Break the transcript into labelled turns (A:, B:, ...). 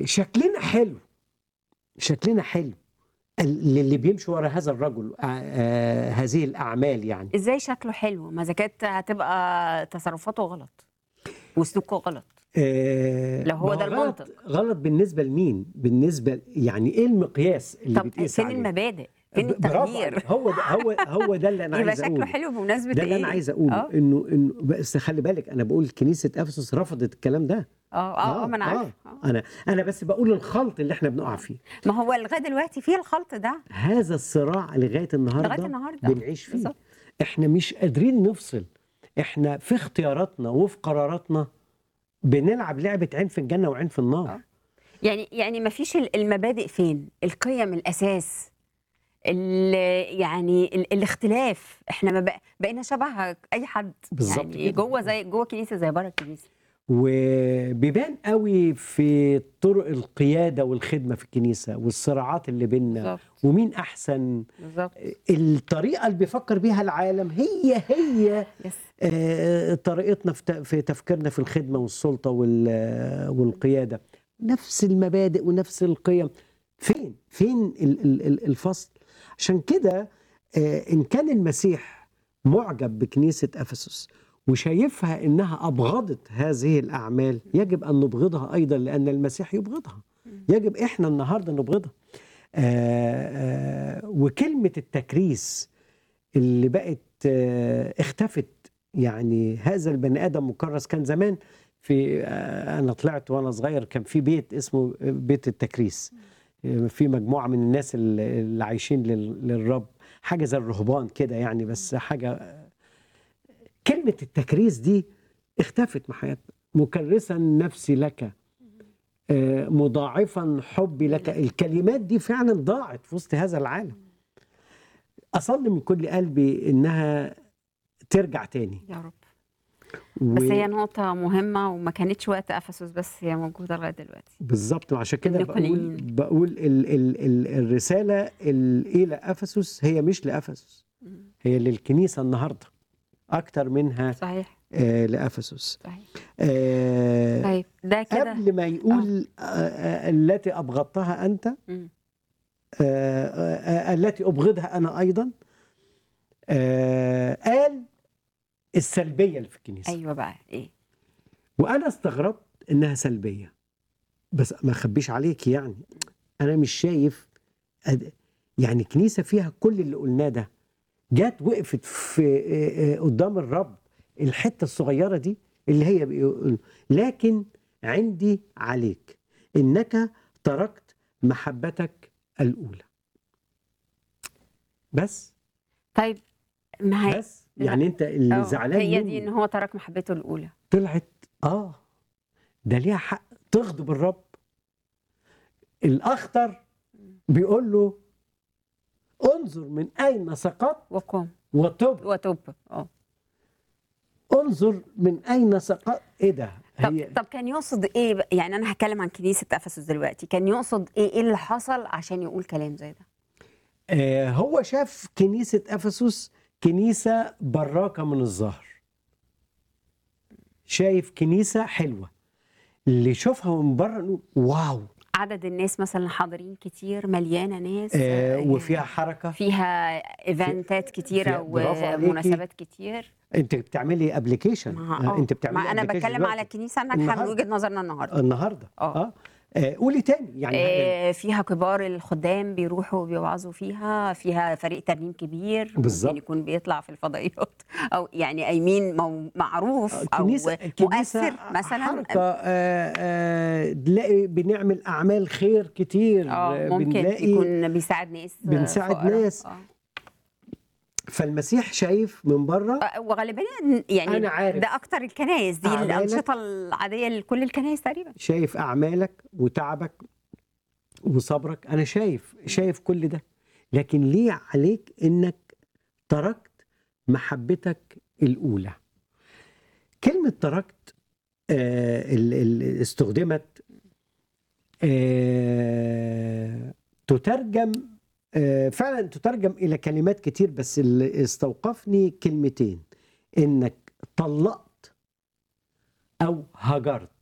A: شكلنا حلو شكلنا حلو ال- اللي بيمشي ورا هذا الرجل آه، آه، هذه الاعمال يعني
B: ازاي شكله حلو ما اذا كانت هتبقى تصرفاته غلط وسلوكه غلط
A: آه،
B: لو هو
A: ما
B: ده
A: غلط-
B: المنطق.
A: غلط بالنسبه لمين بالنسبه يعني ايه المقياس اللي
B: طب
A: بتقيس
B: فين
A: عليه
B: المبادئ فين
A: ب- برافو
B: التغيير
A: عليك. هو ده هو هو ده اللي انا
B: يبقى
A: عايز
B: شكله
A: اقوله
B: حلو بمناسبه
A: ده
B: ايه
A: اللي انا عايز اقوله
B: اه
A: انه انه بس خلي بالك انا بقول كنيسه افسس رفضت الكلام ده
B: اه اه آه، ما انا عارف آه.
A: انا انا بس بقول الخلط اللي احنا بنقع فيه
B: ما هو لغايه دلوقتي في الخلط ده
A: هذا الصراع لغايه النهارده
B: لغايه النهارده
A: بنعيش فيه
B: بالظبط.
A: احنا مش قادرين نفصل احنا في اختياراتنا وفي قراراتنا بنلعب لعبه عين في الجنه وعين في النار
B: آه. يعني يعني ما فيش ال- المبادئ فين القيم الاساس ال- يعني ال- الاختلاف احنا ما بق- بقينا شبه اي حد
A: بالظبط
B: يعني
A: كده.
B: جوه زي جوه كنيسه زي بره الكنيسه
A: وبيبان قوي في طرق القياده والخدمه في الكنيسه والصراعات اللي بيننا
B: بالظبط
A: ومين احسن
B: بالظبط
A: الطريقه اللي بيفكر بيها العالم هي هي
B: يس
A: آه، طريقتنا في ت- في تفكيرنا في الخدمه والسلطه وال- والقياده نفس المبادئ ونفس القيم فين فين ال- ال- ال- الفصل عشان كده آه، ان كان المسيح معجب بكنيسه افسس وشايفها انها ابغضت هذه الاعمال يجب ان نبغضها ايضا لان المسيح يبغضها يجب احنا النهارده نبغضها آه، آه، وكلمه التكريس اللي بقت آه، اختفت يعني هذا البني ادم مكرس كان زمان في آه، انا طلعت وانا صغير كان في بيت اسمه بيت التكريس آه، في مجموعه من الناس اللي اللي عايشين لل- للرب حاجه زي الرهبان كده يعني بس حاجه آه، كلمه التكريس دي اختفت من حياتنا مكرسا نفسي لك آه، مضاعفا حبي لك الكلمات دي فعلا ضاعت في وسط هذا العالم اصلي من كل قلبي انها ترجع تاني
B: يا رب
A: و-
B: بس هي نقطة مهمة وما كانتش وقت أفسس بس هي موجودة لغاية دلوقتي
A: بالظبط وعشان كده بقول
B: النقليين.
A: بقول ال ال ال الرساله ال- الى افسس هي مش لافسس هي للكنيسه النهارده اكتر منها
B: صحيح
A: آه لافسس
B: صحيح
A: آه
B: طيب ده كده
A: قبل ما يقول آه آه التي ابغضتها انت
B: مم.
A: آه آه آه التي ابغضها انا ايضا آه قال السلبيه اللي في الكنيسه
B: أيوة بقى إيه
A: وانا استغربت انها سلبيه بس ما اخبيش عليك يعني انا مش شايف أد- يعني كنيسه فيها كل اللي قلناه ده جت وقفت في آه، آه، قدام الرب الحته الصغيره دي اللي هي بيقول لكن عندي عليك انك تركت محبتك الاولى بس
B: طيب ما هي
A: بس يعني انت اللي
B: آه،
A: زعلان
B: هي
A: مني
B: دي إن هو ترك محبته الأولى
A: طلعت اه ده ليها حق تغضب الرب الاخطر بيقول له انظر من اين سقطت
B: وقم
A: وتب
B: وتوب اه
A: انظر من اين سقطت ايه ده
B: طب
A: هي
B: طب كان يقصد ايه بقى؟ يعني انا هتكلم عن كنيسه افسس دلوقتي كان يقصد ايه ايه اللي حصل عشان يقول كلام زي ده
A: آه هو شاف كنيسه افسس كنيسه براقه من الظهر شايف كنيسه حلوه اللي يشوفها من بره نقول واو
B: عدد الناس مثلا حاضرين كتير مليانه ناس
A: آه
B: آه،
A: وفيها حركه
B: فيها ايفنتات كتيره
A: فيها- برافو عليكي.
B: ومناسبات كتير
A: انت بتعملي ابلكيشن
B: ما آه.
A: انت بتعملي
B: ما انا
A: application
B: بتكلم
A: دلوقتي.
B: على الكنيسه الناجحه من
A: النهاردة.
B: وجهه نظرنا النهارده
A: النهارده
B: آه.
A: اه, آه. قولي تاني يعني
B: آه، فيها كبار الخدام بيروحوا بيوعظوا فيها فيها فريق ترنيم كبير
A: بالظبط.
B: ممكن يكون بيطلع في الفضائيات او يعني ايمين مو- معروف او
A: كنيسة
B: مؤثر مثلا
A: حركة آه آه تلاقي بنعمل أعمال خير كتير
B: اه ممكن
A: بنلاقي
B: يكون بيساعد ناس
A: بنساعد
B: فقراء.
A: ناس.
B: آه.
A: فالمسيح شايف من بره
B: آه، وغالبا يعني
A: أنا عارف.
B: ده اكتر الكنائس دي
A: أعمالك.
B: الانشطه العاديه لكل الكنائس تقريبا
A: شايف أعمالك وتعبك وصبرك أنا شايف شايف كل ده لكن ليه عليك إنك تركت محبتك الأولى كلمة تركت آه ال- ال- استخدمت آه تترجم آه فعلا تترجم إلى كلمات كتير بس اللي استوقفني كلمتين إنك طلقت أو هجرت